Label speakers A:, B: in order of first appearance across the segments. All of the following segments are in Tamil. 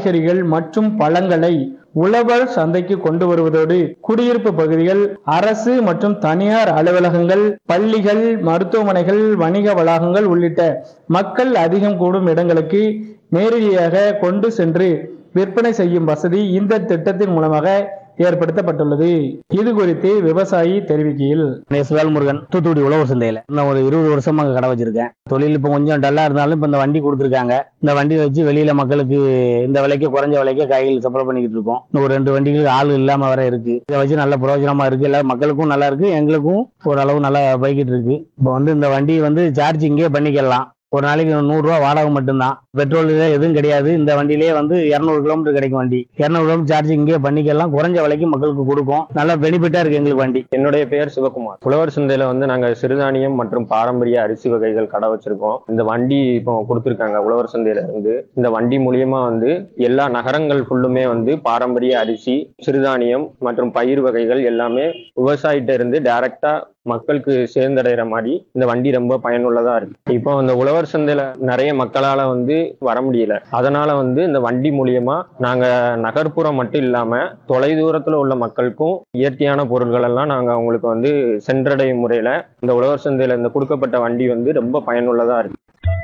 A: காய்கறிகள் மற்றும் பழங்களை உழவர் சந்தைக்கு கொண்டு வருவதோடு குடியிருப்பு பகுதிகள் அரசு மற்றும் தனியார் அலுவலகங்கள் பள்ளிகள் மருத்துவமனைகள் வணிக வளாகங்கள் உள்ளிட்ட மக்கள் அதிகம் கூடும் இடங்களுக்கு நேரடியாக கொண்டு சென்று விற்பனை செய்யும் வசதி இந்த திட்டத்தின் மூலமாக ஏற்படுத்தப்பட்டுள்ளது இது குறித்து விவசாயி தெரிவிக்கையில்
B: சுவேல் முருகன் தூத்துக்குடி உழவர் சந்தையில நான் ஒரு இருபது வருஷமா அங்க கடை வச்சிருக்கேன் தொழில் இப்போ கொஞ்சம் டல்லா இருந்தாலும் இப்போ இந்த வண்டி கொடுத்துருக்காங்க இந்த வண்டி வச்சு வெளியில மக்களுக்கு இந்த விலைக்கு குறைஞ்ச விலைக்கு காய்கள் சப்ளை பண்ணிக்கிட்டு இருக்கோம் இன்னும் ஒரு ரெண்டு வண்டிகளுக்கு ஆள் இல்லாம வர இருக்கு இதை வச்சு நல்ல பிரயோஜனமா இருக்கு எல்லா மக்களுக்கும் நல்லா இருக்கு எங்களுக்கும் ஓரளவு நல்லா போய்கிட்டு இருக்கு இப்போ வந்து இந்த வண்டி வந்து சார்ஜ் இங்கே பண்ணிக்கலாம் ஒரு நாளைக்கு நூறு ரூபா வாடகை மட்டும்தான் பெட்ரோல் இதே எதுவும் கிடையாது இந்த வண்டியிலேயே வந்து இரநூறு கிலோமீட்டர் கிடைக்கும் வண்டி இரநூறு கிலோமீட்டர் சார்ஜ் இங்கே பண்ணிக்கலாம் குறைஞ்ச விலைக்கு மக்களுக்கு கொடுக்கும் நல்ல பெனிஃபிட்டா இருக்கு எங்களுக்கு வண்டி
C: என்னுடைய பெயர் சிவகுமார் உழவர் சந்தையில வந்து நாங்க சிறுதானியம் மற்றும் பாரம்பரிய அரிசி வகைகள் கடை வச்சிருக்கோம் இந்த வண்டி இப்போ கொடுத்துருக்காங்க உழவர் சந்தையில இருந்து இந்த வண்டி மூலியமா வந்து எல்லா நகரங்கள் ஃபுல்லுமே வந்து பாரம்பரிய அரிசி சிறுதானியம் மற்றும் பயிர் வகைகள் எல்லாமே விவசாயிட்ட இருந்து டைரக்டா மக்களுக்கு சேர்ந்தடைகிற மாதிரி இந்த வண்டி ரொம்ப பயனுள்ளதா இருக்கு இப்போ இந்த உழவர் சந்தையில நிறைய மக்களால வந்து வர முடியல அதனால வந்து இந்த வண்டி மூலியமா நாங்க நகர்ப்புறம் மட்டும் இல்லாம தொலைதூரத்துல உள்ள மக்களுக்கும் இயற்கையான பொருட்கள் எல்லாம் நாங்க அவங்களுக்கு வந்து சென்றடையும் முறையில இந்த உழவர் சந்தையில இந்த கொடுக்கப்பட்ட வண்டி வந்து ரொம்ப பயனுள்ளதா இருக்கு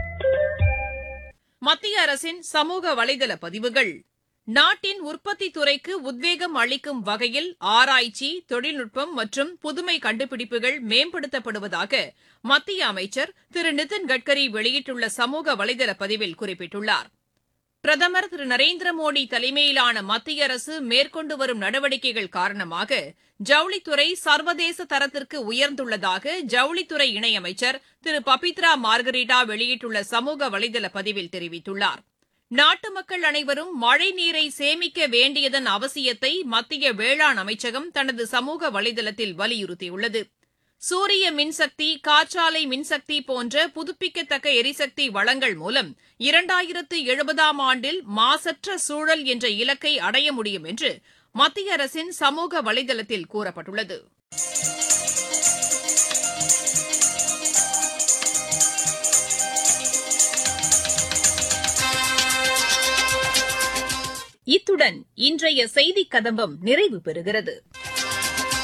D: மத்திய அரசின் சமூக வலைதள பதிவுகள் நாட்டின் உற்பத்தி துறைக்கு உத்வேகம் அளிக்கும் வகையில் ஆராய்ச்சி தொழில்நுட்பம் மற்றும் புதுமை கண்டுபிடிப்புகள் மேம்படுத்தப்படுவதாக மத்திய அமைச்சர் திரு நிதின் கட்கரி வெளியிட்டுள்ள சமூக வலைதள பதிவில் குறிப்பிட்டுள்ளார் பிரதமர் திரு நரேந்திர மோடி தலைமையிலான மத்திய அரசு மேற்கொண்டு வரும் நடவடிக்கைகள் காரணமாக ஜவுளித்துறை சர்வதேச தரத்திற்கு உயர்ந்துள்ளதாக ஜவுளித்துறை இணையமைச்சர் திரு பபித்ரா மார்கரிட்டா வெளியிட்டுள்ள சமூக வலைதள பதிவில் தெரிவித்துள்ளார் நாட்டு மக்கள் அனைவரும் மழை நீரை சேமிக்க வேண்டியதன் அவசியத்தை மத்திய வேளாண் அமைச்சகம் தனது சமூக வலைதளத்தில் வலியுறுத்தியுள்ளது சூரிய மின்சக்தி காற்றாலை மின்சக்தி போன்ற புதுப்பிக்கத்தக்க எரிசக்தி வளங்கள் மூலம் இரண்டாயிரத்து எழுபதாம் ஆண்டில் மாசற்ற சூழல் என்ற இலக்கை அடைய முடியும் என்று மத்திய அரசின் சமூக வலைதளத்தில் கூறப்பட்டுள்ளது இத்துடன் இன்றைய செய்திக் கதம்பம் நிறைவு பெறுகிறது